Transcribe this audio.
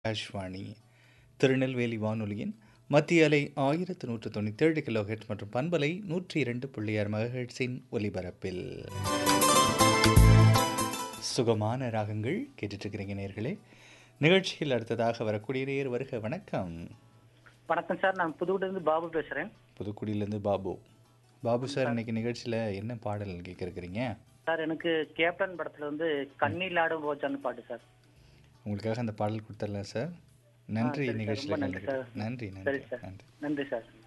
ஆகாஷ்வாணி திருநெல்வேலி வானொலியின் மத்திய அலை ஆயிரத்து நூற்று தொண்ணூற்றேழு கிலோ ஹெட் மற்றும் பண்பலை நூற்றி இரண்டு புள்ளி ஆறு மெகாஹெட்ஸின் ஒலிபரப்பில் சுகமான ராகங்கள் கேட்டுட்ருக்கிறீங்க நேர்களே நிகழ்ச்சியில் அடுத்ததாக வரக்கூடிய நேர் வருக வணக்கம் வணக்கம் சார் நான் புதுக்கோட்டையிலிருந்து பாபு பேசுறேன் புதுக்குடியிலேருந்து பாபு பாபு சார் இன்னைக்கு நிகழ்ச்சியில் என்ன பாடல் கேட்குறீங்க சார் எனக்கு கேப்டன் படத்துல வந்து கண்ணில் ஆடும் ரோஜான்னு பாட்டு சார் உங்களுக்காக அந்த பாடல் கொடுத்துடலாம் சார் நன்றி சரி சார், நிகழ்ச்சியில் ரொம்ப நன்றி கலந்துக்கிட்டு. சார். நன்றி சரி நன்றி சார் நன்றி நன்றி சார்